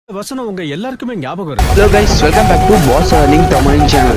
வசனம் உங்க எல்லாருக்குமே ஞாபகம் இருக்கு hello guys welcome back to Boss Link Tamil channel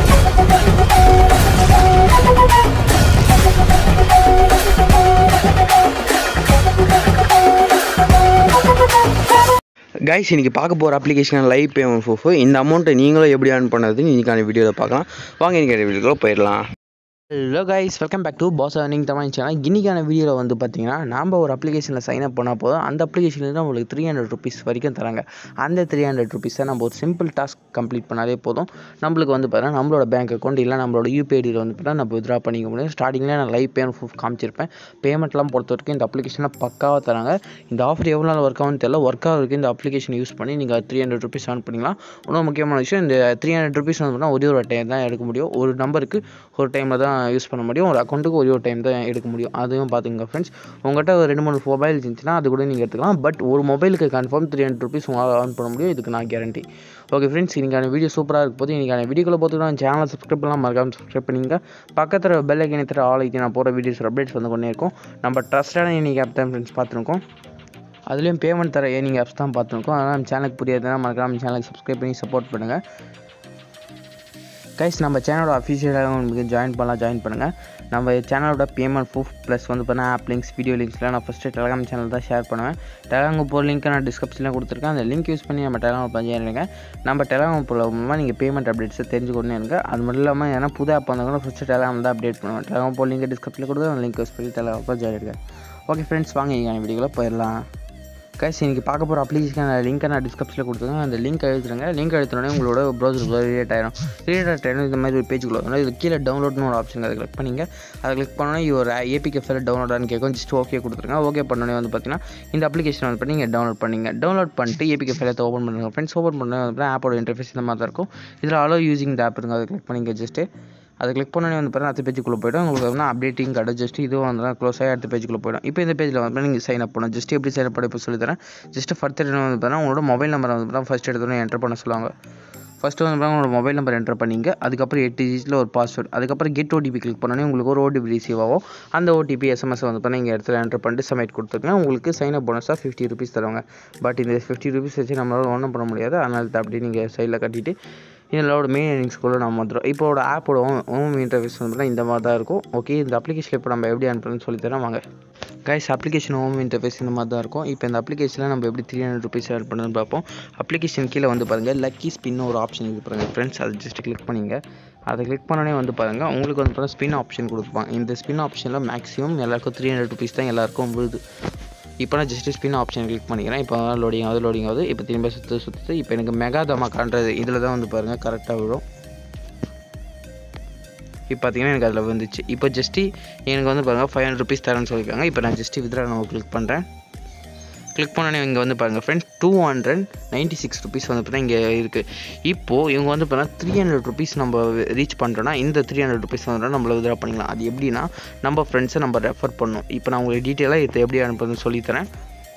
guys இன்னைக்கு பார்க்க போகிற அப்ளிகேஷன் லைவ் பேமெண்ட் ப்ரூஃப் இந்த அமௌண்ட்டை நீங்களும் எப்படி earn பண்ணுறதுன்னு இன்னைக்கான வீடியோவில் பார்க்கலாம் வாங்க இன்னைக்கு வீடியோக்குள்ள போயிடலாம் hello guys welcome back to Boss Earning Tamil channel இன்னைக்கான வீடியோவில் வந்து பார்த்தீங்கன்னா நாம் ஒரு அப்ளிகேஷனில் சைன் அப் பண்ணால் போதும் அந்த அப்ளிகேஷனில் உங்களுக்கு த்ரீ ஹண்ட்ரட் ருபீஸ் வரைக்கும் தராங்க அந்த த்ரீ ஹண்ட்ரட் ருபீஸை நம்ம ஒரு சிம்பிள் டாஸ்க் கம்ப்ளீட் பண்ணாலே போதும் நம்மளுக்கு வந்து பார்த்தீங்கன்னா நம்மளோட பேங்க் அக்கௌண்ட் இல்லை நம்மளோட யூபிஐடியில் வந்து பார்த்தீங்கன்னா நம்ம வித்ரா பண்ணிக்க முடியும் ஸ்டார்டிங்கில் நான் லைவ் பேமெண்ட் ப்ரூஃப் காமிச்சிருப்பேன் பேமெண்ட்லாம் பொறுத்த வரைக்கும் இந்த அப்ளிகேஷனில் பக்காவாக தராங்க இந்த ஆஃபர் எவ்வளோ நாள் ஒர்க் ஆகும்னு தெரியல ஒர்க் ஆகிறதுக்கு இந்த அப்ளிகேஷன் யூஸ் பண்ணி நீங்கள் த்ரீ ஹண்ட்ரட் ருபீஸ் earn பண்ணிக்கலாம் இன்னும் முக்கியமான விஷயம் இந்த த்ரீ ஹண்ட்ரட் ருபீஸ் வந்து பார்த்தீங்கன்னா ஒரே ஒரு டைம் தான் எடுக்க முடியும் ஒரு நம்பருக்கு ஒரு டைமில் தான் யூஸ் பண்ண முடியும் ஒரு அக்கௌண்ட்டுக்கு ஒரே ஒரு டைம் தான் எடுக்க முடியும் அதுவும் பார்த்துங்க ஃப்ரெண்ட்ஸ் உங்கள்கிட்ட ஒரு ரெண்டு மூணு மொபைல் இருந்துச்சுன்னா அது கூட நீங்கள் எடுத்துக்கலாம் பட் ஒரு மொபைலுக்கு கன்ஃபார்ம் த்ரீ ஹண்ட்ரட் ருபீஸ் உங்களால் earn பண்ண முடியும் இதுக்கு நான் கேரண்டி ஓகே ஃப்ரெண்ட்ஸ் இன்றைக்கான வீடியோ சூப்பராக இருக்கும் போது இன்றைக்கான வீடியோக்குள்ள பார்த்துக்கலாம் சேனலை சப்ஸ்கிரைப் பண்ணலாம் மறக்காம சப்ஸ்கிரைப் பண்ணிங்க பக்கத்தில் பெல் ஐக்கனை தர ஆல் ஐக்கி நான் போகிற வீடியோஸ் அப்டேட்ஸ் வந்து கொண்டே இருக்கும் நம்ம ட்ரஸ்டான இன்றைக்கி ஆப் தான் ஃப்ரெண்ட்ஸ் பார்த்துருக்கோம் அதுலேயும் பேமெண்ட் தர ஏர்னிங் ஆப்ஸ் தான் பார்த்துருக்கோம் அதனால் நம்ம சேனலுக்கு புரியாதுன்னா மறக்காம நம்ம சேனலுக்கு சப்ஸ்கிரைப் பண்ணி சப்போர்ட் பண்ணுங்கள் கைஸ் நம்ம சேனலோட அஃபிஷியலாக உங்களுக்கு ஜாயின் பண்ணலாம் ஜாயின் பண்ணுங்கள் நம்ம சேனலோட பேமெண்ட் ப்ரூஃப் ப்ளஸ் வந்து பார்த்தா ஆப் லிங்க்ஸ் வீடியோ லிங்க்ஸ்லாம் நான் ஃபஸ்ட்டு டெலகிராம் சேனல் தான் ஷேர் பண்ணுவேன் டெலகிராம் போகிற லிங்க்கை நான் டிஸ்கிரிப்ஷனில் கொடுத்துருக்கேன் அந்த லிங்க் யூஸ் பண்ணி நம்ம டெலகிராம் பண்ணிடுங்க நம்ம டெலகிராம் மூலமாக நீங்கள் பேமெண்ட் அப்டேட்ஸை தெரிஞ்சுக்கொண்டே இருங்க அது மட்டும் இல்லாமல் ஏன்னா புது ஆப் வந்தாங்கன்னா ஃபஸ்ட்டு டெலகிராம் தான் அப்டேட் பண்ணுவேன் டெலகிராம் போகிற லிங்க் டிஸ்கிரிப்ஷனில் கொடுத்து அந்த லிங்க் யூஸ் பண்ணி டெலகிராம் ஜாயின் எடுங்க ஓகே ஃப்ரெண்ட்ஸ் வாங்க எங்கள் வீடியோவில் போயிடலாம் கைஸ் இன்றைக்கி பார்க்க போகிற அப்ளிகேஷன் லிங்க்கை நான் டிஸ்கிரிப்ஷனில் கொடுத்துருக்கேன் அந்த லிங்க் எழுதுறேங்க லிங்க் எழுத்துனோடனே உங்களோட ப்ரௌசர் ரிலேட் ஆயிரும் ரிலேட் ஆகிட்டு இந்த மாதிரி ஒரு பேஜுக்குள்ள வரும் இது கீழே டவுன்லோட்னு ஒரு ஆப்ஷன் அதை கிளிக் பண்ணிங்க அதை கிளிக் பண்ணோன்னே ஒரு ஏபிகே ஃபைல் டவுன்லோடான்னு கேட்கும் ஜஸ்ட் ஓகே கொடுத்துருங்க ஓகே பண்ணோடனே வந்து பார்த்தீங்கன்னா இந்த அப்ளிகேஷன் வந்து பண்ணி நீங்கள் டவுன்லோட் பண்ணிங்க டவுன்லோட் பண்ணிட்டு ஏபிகே ஃபைலத்தை ஓப்பன் பண்ணுங்க ஃப்ரெண்ட்ஸ் ஓப்பன் பண்ணோடனே வந்து ஆப்போட இன்டர்ஃபேஸ் இந்த மாதிரி தான் இருக்கும் இதில் அலோ யூசிங் இந்த ஆப் இருங்க அதை கிளிக் பண்ணிங்க ஜஸ்ட்டு அதை கிளிக் பண்ணோடனே வந்து பார்த்தீங்கன்னா அடுத்த பேஜுக்குள்ளே போய்டும் உங்களுக்கு வந்து அப்டேட்டிங் கடை ஜஸ்ட் இதுவும் வந்து க்ளோஸ் ஆகி அடுத்த பேஜுக்குள்ளே போய்டும் இப்போ இந்த பேஜில் வந்து நீங்கள் சைன் அப் பண்ணணும் ஜஸ்ட் எப்படி சைன் அப் பண்ணி இப்போ சொல்லித்தரேன் ஜஸ்ட் ஃபர்தர் என்ன வந்து பார்த்தீங்கன்னா உங்களோட மொபைல் நம்பரை வந்து பார்த்தீங்கன்னா ஃபஸ்ட் எடுத்தோடனே என்டர் பண்ண சொல்லுவாங்க ஃபஸ்ட்டு வந்து பார்த்தீங்கன்னா உங்களோட மொபைல் நம்பர் என்டர் பண்ணிங்க அதுக்கப்புறம் எட்டு டிஜிட்டில் ஒரு பாஸ்வேர்ட் அதுக்கப்புறம் கெட் ஓடிபி கிளிக் பண்ணோன்னே உங்களுக்கு ஒரு ஓடிபி ரிசீவ் ஆகும் அந்த ஓடிபி எஸ்எம்எஸ் வந்து பார்த்தீங்கன்னா இங்கே இடத்துல என்டர் பண்ணிட்டு சப்மிட் கொடுத்துருங்க உங்களுக்கு சைன் அப் போனஸாக ஃபிஃப்டி ருபீஸ் தருவாங்க பட் இந்த ஃபிஃப்டி ருபீஸ் வச்சு நம்மளால் ஒன்றும் பண்ண முடியாது அதனால இதை அப்படியே நீங்கள் சைடில் கட்டிட்டு இதனோட மெயின் எர்னிங்ஸ்குள்ளே நம்ம வந்துடும் இப்போட ஆப்போட ஹோம் இன்டர்ஃபேஸ் வந்து இந்த மாதிரி தான் இருக்கும் ஓகே இந்த அப்ளிகேஷன் இப்போ நம்ம எப்படி அனுப்புறதுன்னு சொல்லித்தரேன் வாங்க கைஸ் அப்ளிகேஷன் ஹோம் இன்டர்ஃபேஸ் இந்த மாதிரி தான் இருக்கும் இப்போ இந்த அப்ளிகேஷனில் நம்ம எப்படி த்ரீ ஹண்ட்ரட் ருபீஸ் ஆட் பண்ணுறதுன்னு பார்ப்போம் அப்ளிகேஷன் கீழே வந்து பாருங்கள் லக்கி ஸ்பின் ஒரு ஆப்ஷன் இது பாருங்கள் ஃப்ரெண்ட்ஸ் அதை ஜஸ்ட் கிளிக் பண்ணிங்க அதை கிளிக் பண்ணோடனே வந்து பாருங்கள் உங்களுக்கு வந்து பார்த்தா ஸ்பின் ஆப்ஷன் கொடுத்துருப்பாங்க இந்த ஸ்பின் ஆப்ஷனில் மேக்ஸிமம் எல்லாருக்கும் த்ரீ ஹண்ட்ரட் ருபீஸ் தான் எல்லாருக்கும் விழுது இப்போ நான் ஜஸ்ட் ஸ்பின் ஆப்ஷன் கிளிக் பண்ணிக்கிறேன் இப்போ லோடிங் ஆகுது லோடிங் ஆகுது இப்போ திரும்ப சுற்று சுற்றுது இப்போ எனக்கு மெகா தமாக்கான்றது இதில் தான் வந்து பாருங்கள் கரெக்டாக விழும் இப்போ பார்த்தீங்கன்னா எனக்கு அதில் வந்துச்சு இப்போ ஜஸ்ட்டு எனக்கு வந்து பாருங்கள் ஃபைவ் ஹண்ட்ரட் ருபீஸ் தரேன்னு சொல்லியிருக்காங்க இப்போ நான் ஜஸ்ட்டு வித்ரா நான் கிளிக் பண்ணுறேன் கிளிக் பண்ணோன்னே இங்கே வந்து பாருங்கள் friends two hundred ninety six rupees வந்து பார்த்தீங்கன்னா இங்கே இருக்குது இப்போது இவங்க வந்து பார்த்தீங்கன்னா த்ரீ ஹண்ட்ரட் ருபீஸ் நம்ம ரீச் பண்ணுறோன்னா இந்த த்ரீ ஹண்ட்ரட் ருபீஸ் வந்து நம்மள வித்ரா பண்ணிக்கலாம் அது எப்படின்னா நம்ம ஃப்ரெண்ட்ஸை நம்ம ரெஃபர் பண்ணணும் இப்போ நான் உங்களுக்கு டீட்டெயிலாக இதை எப்படி அனுப்புறதுன்னு சொல்லித்தரேன்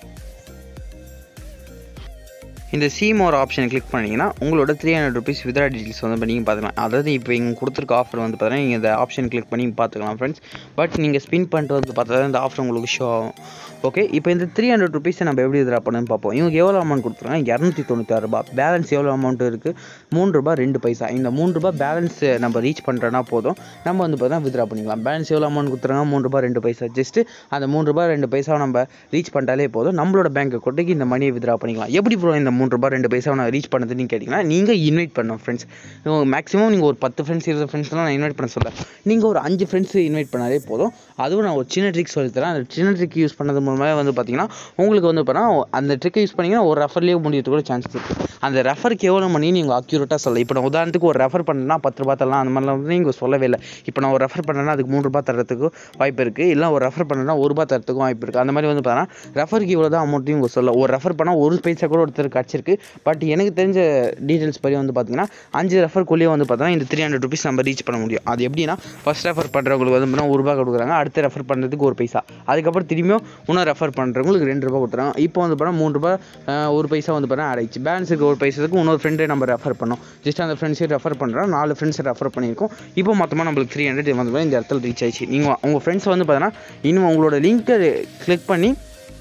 இந்த சீமோர் ஆப்ஷன் கிளிக் பண்ணிங்கன்னா உங்களோட three hundred rupees withdraw details வந்து நீங்கள் பார்த்துக்கலாம் அதாவது இப்போ இங்கே கொடுத்துருக்க ஆஃபர் வந்து பார்த்தீங்கன்னா நீங்கள் இந்த ஆப்ஷன் கிளிக் பண்ணி பார்த்துக்கலாம் ஃப்ரெண்ட்ஸ் பட் நீங்கள் ஸ்பின் பண்ணிட்டு வந்து பார்த்தா தான் இந்த ஆஃபர் உங்களுக்கு ஷோ ஆகும் ஓகே இப்போ இந்த த்ரீ ஹண்ட்ரட் ருபீஸை நம்ம எப்படி வித்ரா பண்ணணும்னு பார்ப்போம் இவங்க எவ்வளோ அமௌண்ட் கொடுத்துருக்காங்க இரநூத்தி தொண்ணூத்தாறு ரூபா பேலன்ஸ் எவ்வளோ அமௌண்ட் இருக்குது மூணு ரூபா ரெண்டு பைசா இந்த மூணு ரூபா பேலன்ஸ் நம்ம ரீச் பண்ணுறோன்னா போதும் நம்ம வந்து பார்த்தா வித்ரா பண்ணிக்கலாம் பேலன்ஸ் எவ்வளோ அமௌண்ட் கொடுத்துருக்காங்க மூணு ரூபா ரெண்டு பைசா ஜஸ்ட்டு அந்த மூணு ரூபா ரெண்டு பைசாவை நம்ம ரீச் பண்ணிட்டாலே போதும் நம்மளோட பேங்க் அக்கௌண்ட்டுக்கு இந்த மணியை வித்ரா பண்ணிக்கலாம் எப்படி ப்ரோ இந்த மூணு ரூபா ரெண்டு பைசா நான் ரீச் பண்ணதுன்னு கேட்டிங்கன்னா நீங்கள் இன்வைட் பண்ணணும் ஃப்ரெண்ட்ஸ் மேக்ஸிமம் நீங்கள் ஒரு பத்து ஃப்ரெண்ட்ஸ் இருபது ஃப்ரெண்ட்ஸ்லாம் நான் இன்வைட் பண்ண சொல்ல நீங்கள் ஒரு அஞ்சு ஃப்ரெண்ட்ஸ் இன்வைட் பண்ணாலே போதும் அதுவும் நான் ஒரு சின்ன ட்ரிக் சொல்லித்தரேன் அந்த சின்ன ட்ரிக் யூஸ் பண்ணது மூலமாக வந்து பார்த்தீங்கன்னா உங்களுக்கு வந்து பார்த்தா அந்த ட்ரிக்கை யூஸ் பண்ணிங்கன்னா ஒரு ரெஃபர்லேயே முடியறதுக்கு கூட சான்ஸ் இருக்குது அந்த ரெஃபருக்கு எவ்வளோ மணி நீங்கள் அக்யூரேட்டாக சொல்ல இப்போ நான் உதாரணத்துக்கு ஒரு ரெஃபர் பண்ணேன்னா பத்து ரூபா தரலாம் அந்த மாதிரிலாம் வந்து நீங்கள் சொல்லவே இல்லை இப்போ நான் ஒரு ரெஃபர் பண்ணேன்னா அதுக்கு மூணு ரூபா தரத்துக்கு வாய்ப்பு இருக்குது இல்லை ஒரு ரெஃபர் பண்ணேன்னா ஒரு ரூபா தரத்துக்கும் வாய்ப்பு இருக்குது அந்த மாதிரி வந்து பார்த்தீங்கன்னா ரெஃபருக்கு இவ்வளோ தான் அமௌண்ட்டையும் உங்கள் சொல்ல ஒரு ரெஃபர் பண்ணால் ஒரு பைசா கூட ஒருத்தருக்கு கிடச்சிருக்கு பட் எனக்கு தெரிஞ்ச டீட்டெயில்ஸ் படி வந்து பார்த்தீங்கன்னா அஞ்சு ரெஃபருக்குள்ளேயே வந்து பார்த்தீங்கன்னா இந்த த்ரீ ஹண்ட்ரட் ருபீஸ் நம்ம ரீச் பண்ண முடியும் அது எப்படின்னா ஃபஸ்ட் ரெஃபர் பண்ணுறவங்களுக்கு வந்து பார்த்தீங்கன்னா ஒரு ரூபா கொடுக்குறாங்க அடுத்த ரெஃபர் பண்ணுறதுக்கு ஒரு பைசா அதுக்கப்புறம் திரும்பியும் இன்னும் ரெஃபர் பண்ணுறவங்களுக்கு ரெண்டு ரூபா கொடுத்துறாங்க இப்போ வந்து பார்த்தா மூணு ரூபா அஹ், ஒரு பைசா வந்து பார்த்தா ஆட் ஆயிடுச்சு பேலன்ஸ் இருக்க ஒரு பைசாவுக்கு இன்னொரு ஃப்ரெண்டை நம்ம ரெஃபர் பண்ணோம் ஜஸ்ட் அந்த ஃப்ரெண்ட்ஸை ரெஃபர் பண்ணுறோம் நாலு ஃப்ரெண்ட்ஸை ரெஃபர் பண்ணியிருக்கோம் இப்போ மொத்தமாக நம்மளுக்கு த்ரீ ஹண்ட்ரட் வந்து பார்த்தா இந்த இடத்துல ரீச் ஆயிடுச்சு நீங்கள் உங்கள் ஃப்ரெண்ட்ஸ் வந்து பார்த்தீங்கன்னா இன்னும் உங்களோட லிங்க்கை கிளிக் பண்ணி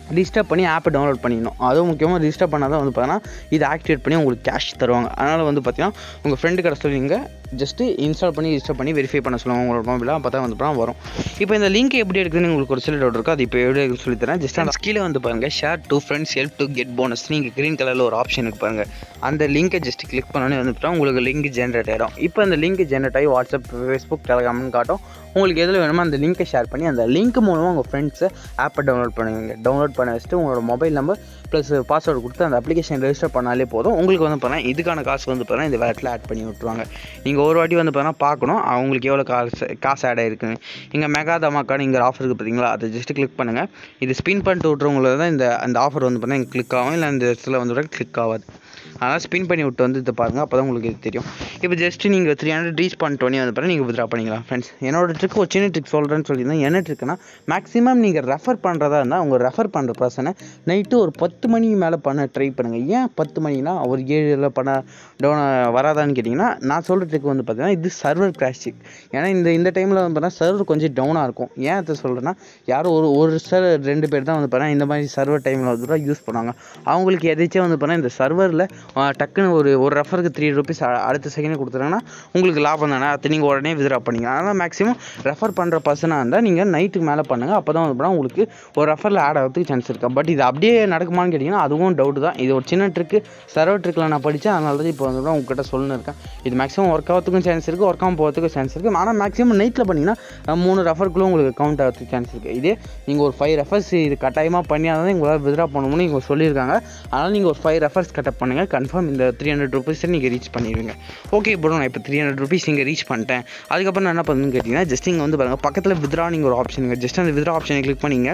ரிஜிஸ்டர் பண்ணி ஆப்பை டவுன்லோட் பண்ணிக்கணும் அதுவும் முக்கியமாக ரிஜிஸ்டர் பண்ணால் தான் வந்து பார்த்தீங்கன்னா இது ஆக்டிவேட் பண்ணி உங்களுக்கு கேஷ் தருவாங்க அதனால் வந்து பார்த்தீங்கன்னா உங்கள் ஃப்ரெண்டு கடை சொல்லி நீங்கள் ஜஸ்ட்டு இன்ஸ்டால் பண்ணி ரிஜிஸ்டர் பண்ணி வெரிஃபை பண்ண சொல்லுவாங்க உங்களோட மொபைலில் அப்போ தான் வந்து பார்த்தா வரும் இப்போ இந்த லிங்க் எப்படி எடுக்குதுன்னு உங்களுக்கு ஒரு சில டவுட் இருக்கும் அது இப்போ எப்படி இருக்குன்னு சொல்லி தரேன் ஜஸ்ட் அந்த கீழே வந்து பாருங்கள் share to friends help to get bonus நீங்கள் க்ரீன் கலரில் ஒரு ஆப்ஷன் இருக்கு பாருங்கள் அந்த லிங்கை ஜஸ்ட் கிளிக் பண்ணோன்னே வந்து பார்த்தா உங்களுக்கு லிங்க் ஜென்ரேட் ஆகிடும் இப்போ அந்த லிங்க் ஜென்ரேட் ஆகி வாட்ஸ்அப் ஃபேஸ்புக் டெலகிராம்னு காட்டும் உங்களுக்கு எதில் வேணுமோ அந்த லிங்க்கை ஷேர் பண்ணி அந்த லிங்க் மூலமாக உங்கள் ஃப்ரெண்ட்ஸை ஆப்பை டவுன்லோட் பண்ணுவீங்க டவுன்லோட் பண்ண வச்சுட்டு உங்களோட மொபைல் நம்பர் ப்ளஸ் பாஸ்வேர்டு கொடுத்து அந்த அப்ளிகேஷன் ரெஜிஸ்டர் பண்ணாலே போதும் உங்களுக்கு வந்து பார்த்தீங்கன்னா இதுக்கான காசு வந்து பார்த்தீங்கன்னா இந்த வேலட்டில் ஆட் பண்ணி விட்ருவாங்க நீங்கள் ஒரு வாட்டி வந்து பார்த்தீங்கன்னா பார்க்கணும் அவங்களுக்கு எவ்வளோ காசு காசு ஆட் ஆயிருக்குன்னு இங்கே மெகா தமாக்கான இங்கே ஆஃபர் இருக்குது பார்த்தீங்களா அதை ஜஸ்ட் கிளிக் பண்ணுங்கள் இது ஸ்பின் பண்ணிட்டு விட்றவங்களுக்கு தான் இந்த அந்த ஆஃபர் வந்து பார்த்தீங்கன்னா கிளிக் ஆகும் இல்லை இந்த இடத்துல வந்து கிளிக் ஆகாது அதனால் ஸ்பின் பண்ணி விட்டு வந்து இதை பாருங்கள் அப்போ தான் உங்களுக்கு இது தெரியும் இப்போ ஜஸ்ட் நீங்கள் த்ரீ ஹண்ட்ரட் ரீச் பண்ணிட்டோன்னே வந்து பாருங்கள் நீங்கள் வித்ரா பண்ணிக்கலாம் ஃப்ரெண்ட்ஸ் என்னோட ட்ரிக் ஒரு சின்ன ட்ரிக் சொல்கிறேன்னு சொல்லியிருந்தேன் என்ன ட்ரிக்னா மேக்ஸிமம் நீங்கள் ரெஃபர் பண்ணுறதா இருந்தால் உங்கள் ரெஃபர் பண்ணுற பர்சனை நைட்டு ஒரு பத்து மணிக்கு மேலே பண்ண ட்ரை பண்ணுங்கள் ஏன் பத்து மணினா ஒரு ஏழில் பண்ண டவுன் வராதான்னு கேட்டிங்கன்னா நான் சொல்கிற ட்ரிக் வந்து பார்த்தீங்கன்னா இது சர்வர் கிராஷிக் ஏன்னா இந்த இந்த டைமில் வந்து பார்த்தீங்கன்னா சர்வர் கொஞ்சம் டவுனாக இருக்கும் ஏன் அதை சொல்கிறேன்னா யாரும் ஒரு ஒரு சார் ரெண்டு பேர் தான் வந்து பார்த்தீங்கன்னா இந்த மாதிரி சர்வர் டைமில் வந்து யூஸ் பண்ணுவாங்க அவங்களுக்கு எதாச்சும் வந்து பார்த்தீங்கன்னா இந்த சர்வரில் டக்குன்னு ஒரு ஒரு ரெஃபருக்கு த்ரீ ருபீஸ் அடுத்த செகண்டே கொடுத்துட்டாங்கன்னா உங்களுக்கு லாபம் தானே அதை நீங்கள் உடனே வித்ரா பண்ணிக்கலாம் அதனால் மேக்ஸிமம் ரெஃபர் பண்ணுற பர்சனாக இருந்தால் நீங்கள் நைட்டுக்கு மேலே பண்ணுங்கள் அப்போ தான் வந்து பார்த்தீங்கன்னா உங்களுக்கு ஒரு ரெஃபரில் ஆட் ஆகிறதுக்கு சான்ஸ் இருக்குது பட் இது அப்படியே நடக்குமான்னு கேட்டிங்கன்னா அதுவும் டவுட் தான் இது ஒரு சின்ன ட்ரிக்கு சர்வர் ட்ரிக்கில் நான் படித்தேன் அதனால தான் இப்போ வந்து பார்த்தீங்கன்னா உங்ககிட்ட சொல்லணும் இருக்கேன் இது மேக்ஸிமம் ஒர்க் ஆகிறதுக்கும் சான்ஸ் இருக்குது ஒர்க் ஆகாமல் போகிறதுக்கும் சான்ஸ் இருக்குது ஆனால் மேக்ஸிமம் நைட்டில் பண்ணிங்கன்னா அஹ், மூணு ரெஃபருக்குள்ளே உங்களுக்கு கவுண்ட் ஆகிறதுக்கு சான்ஸ் இருக்குது இதே நீங்கள் ஒரு ஃபைவ் ரெஃபர்ஸ் இது கட்டாயமாக பண்ணியால் தான் உங்களால் வித்ரா பண்ணணும்னு இவங்க சொல்லியிருக்காங்க அதனால் நீங்கள் ஒரு ஃபைவ் ரெஃபர்ஸ் கட்டப் பண்ணுங்கள் கன்ஃபார்ம் இந்த த்ரீ ஹண்ட்ரட் ருபீஸை நீங்கள் ரீச் பண்ணிடுவீங்க ஓகே ப்ரோ நான் இப்போ த்ரீ ஹண்ட்ரட் ருபீஸ் இங்கே ரீச் பண்ணிட்டேன் அதுக்கப்புறம் நான் என்ன பண்ணுன்னு கேட்டிங்கன்னா ஜஸ்ட் இங்கே வந்து பாருங்கள் பக்கத்தில் வித்ரா நீங்கள் ஒரு ஆப்ஷனுங்க ஜஸ்ட் அந்த வித்ரா ஆப்ஷனை கிளிக் பண்ணிங்க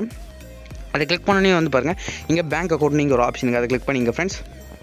அதை கிளிக் பண்ணோன்னே வந்து பாருங்கள் இங்கே பேங்க் அக்கௌண்ட் நீங்கள் ஒரு ஆப்ஷனுங்க அதை கிளிக் பண்ணிங்க ஃப்ரெண்ட்ஸ்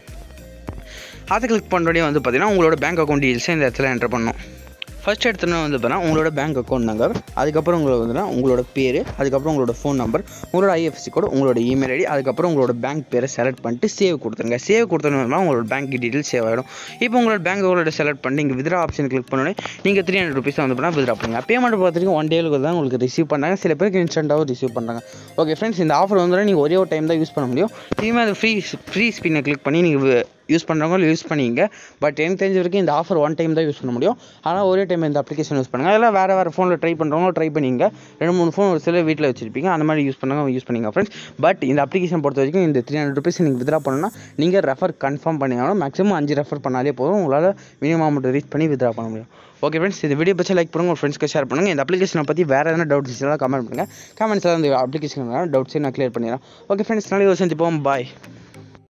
அதை கிளிக் பண்ணுறோடனே வந்து பார்த்தீங்கன்னா உங்களோட பேங்க் அக்கௌண்ட் டீல்ஸை இந்த இடத்துல என்டர் பண்ணணும் ஃபர்ஸ்ட் எடுத்தோன்னே வந்து பார்த்தீங்கன்னா உங்களோட பேங்க் அக்கௌண்ட் நம்பர் அதுக்கப்புறம் உங்களுக்கு வந்து உங்களோட பேர் அதுக்கப்புறம் உங்களோட ஃபோன் நம்பர் உங்களோட ஐஎஃப்சி கோட் உங்களோட இமெயில் ஐடி அதுக்கப்புறம் உங்களோட பேங்க் பேரை செலக்ட் பண்ணிட்டு சேவ் கொடுத்துருங்க சேவ் கொடுத்தோன்னா உங்களோட பேங்க் டீட்டெயில் சேவ் ஆகிடும் இப்போ உங்களோட பேங்க் அக்கௌண்ட்டை செலக்ட் பண்ணி இங்கே வித்ரா ஆப்ஷன் கிளிக் பண்ணோடனே நீங்கள் த்ரீ ஹண்ட்ரட் ருபீஸ் வந்து பண்ணால் வித்ரா பண்ணுங்க பேமெண்ட் பார்த்துட்டு ஒன் டேலுக்கு தான் உங்களுக்கு ரிசீவ் பண்ணாங்க சில பேருக்கு இன்ஸ்டண்ட்டாகவும் ரிசீவ் பண்ணுறாங்க ஓகே ஃப்ரெண்ட்ஸ் இந்த ஆஃபர் வந்து நீங்கள் ஒரே ஒரு டைம் தான் யூஸ் பண்ண முடியும் திரும்பி அந்த ஃப்ரீ ஃப்ரீ ஸ்பின்னை கிளிக் பண்ணி நீங்கள் யூஸ் பண்ணுறவங்க யூஸ் பண்ணிங்க பட் எனக்கு தெரிஞ்ச வரைக்கும் இந்த ஆஃபர் ஒன் டைம் தான் யூஸ் பண்ண முடியும் ஆனால் ஒரே டைம் இந்த அப்ளிகேஷன் யூஸ் பண்ணுங்கள் இல்லை வேறு வேறு ஃபோனில் ட்ரை பண்ணுறவங்க ட்ரை பண்ணிங்க ரெண்டு மூணு ஃபோன் ஒரு சில வீட்டில் வச்சிருப்பீங்க அந்த மாதிரி யூஸ் பண்ணுங்க யூஸ் பண்ணிங்க ஃப்ரெண்ட்ஸ் பட் இந்த அப்ளிகேஷன் பொறுத்த வரைக்கும் இந்த த்ரீ ஹண்ட்ரட் ருபீஸ் நீங்கள் வித்ரா பண்ணணும்னா நீங்கள் ரெஃபர் கன்ஃபார்ம் பண்ணிங்கன்னா மேக்ஸிமம் அஞ்சு ரெஃபர் பண்ணாலே போதும் உங்களால் மினிமம் அமௌண்ட் ரீச் பண்ணி வித்ரா பண்ண முடியும் ஓகே ஃப்ரெண்ட்ஸ் இந்த வீடியோ பற்றி லைக் பண்ணுங்கள் உங்கள் ஃப்ரெண்ட்ஸ்க்கு ஷேர் பண்ணுங்கள் இந்த அப்ளிகேஷனை பற்றி வேறு எதனா டவுட்ஸ் இருந்தாலும் கமெண்ட் பண்ணுங்கள் கமெண்ட்ஸில் இந்த அப்ளிகேஷன் டவுட்ஸே நான் கிளியர் பண்ணிடுறேன் ஓகே ஃப்ரெண்ட்ஸ் நாளைக்கு ஒரு சந்திப்போம் பாய்